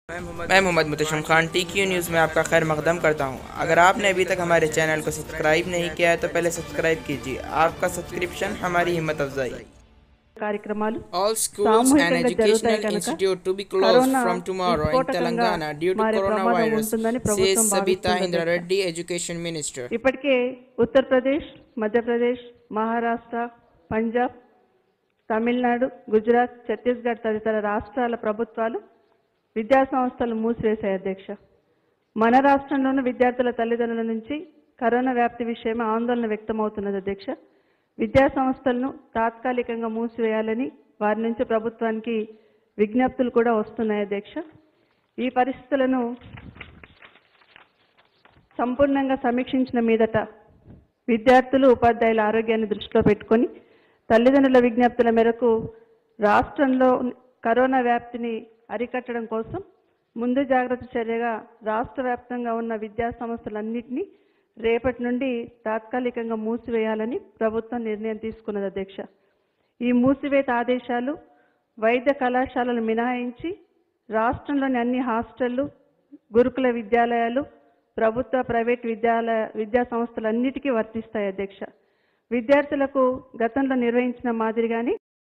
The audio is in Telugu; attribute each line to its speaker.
Speaker 1: मैं Mohammad Mutasham Khan T Q news में आपका खैर मकदम करता हूँ अगर आपने अभी तक हमारे चैनल को सब्सक्राइब नहीं किया है तो पहले सब्सक्राइब कीजिए आपका सब्सक्रिप्शन हमारी हिम्मत अफजाई
Speaker 2: కార్యక్రమాలు
Speaker 1: All schools and
Speaker 2: సామూహికంగా
Speaker 1: educational
Speaker 2: జరుగుతాయి కనుక
Speaker 1: institute to be closed
Speaker 2: corona
Speaker 1: from tomorrow in
Speaker 2: విస్ఫోటకంగా
Speaker 1: Telangana due to
Speaker 2: మారే ప్రమాదం
Speaker 1: coronavirus,
Speaker 2: ఉంటుందని
Speaker 1: says
Speaker 2: ప్రభుత్వం
Speaker 1: Sabita
Speaker 2: భావిస్తున్నది.
Speaker 1: Indra Reddy, Education Minister.
Speaker 2: ఇప్పటికే ఉత్తరప్రదేశ్ మధ్యప్రదేశ్ మహారాష్ట్ర పంజాబ్ తమిళనాడు గుజరాత్ ఛత్తీస్గఢ్ తదితర రాష్ట్రాల ప్రభుత్వాలు విద్యా సంస్థలు మూసివేశాయి అధ్యక్ష మన రాష్ట్రంలోనూ విద్యార్థుల తల్లిదండ్రుల నుంచి కరోనా వ్యాప్తి విషయమై ఆందోళన వ్యక్తమవుతున్నది అధ్యక్ష విద్యా సంస్థలను తాత్కాలికంగా మూసివేయాలని వారి నుంచి ప్రభుత్వానికి విజ్ఞప్తులు కూడా వస్తున్నాయి అధ్యక్ష ఈ పరిస్థితులను సంపూర్ణంగా సమీక్షించిన మీదట విద్యార్థులు ఉపాధ్యాయుల ఆరోగ్యాన్ని దృష్టిలో పెట్టుకొని తల్లిదండ్రుల విజ్ఞప్తుల మేరకు రాష్ట్రంలో కరోనా వ్యాప్తిని అరికట్టడం కోసం ముందు జాగ్రత్త చర్యగా రాష్ట్ర వ్యాప్తంగా ఉన్న విద్యా సంస్థలన్నింటినీ రేపటి నుండి తాత్కాలికంగా మూసివేయాలని ప్రభుత్వం నిర్ణయం తీసుకున్నది అధ్యక్ష ఈ మూసివేత ఆదేశాలు వైద్య కళాశాలలు మినహాయించి రాష్ట్రంలోని అన్ని హాస్టళ్లు గురుకుల విద్యాలయాలు ప్రభుత్వ ప్రైవేట్ విద్యాలయ విద్యా సంస్థలన్నిటికీ వర్తిస్తాయి అధ్యక్ష విద్యార్థులకు గతంలో నిర్వహించిన మాదిరిగానే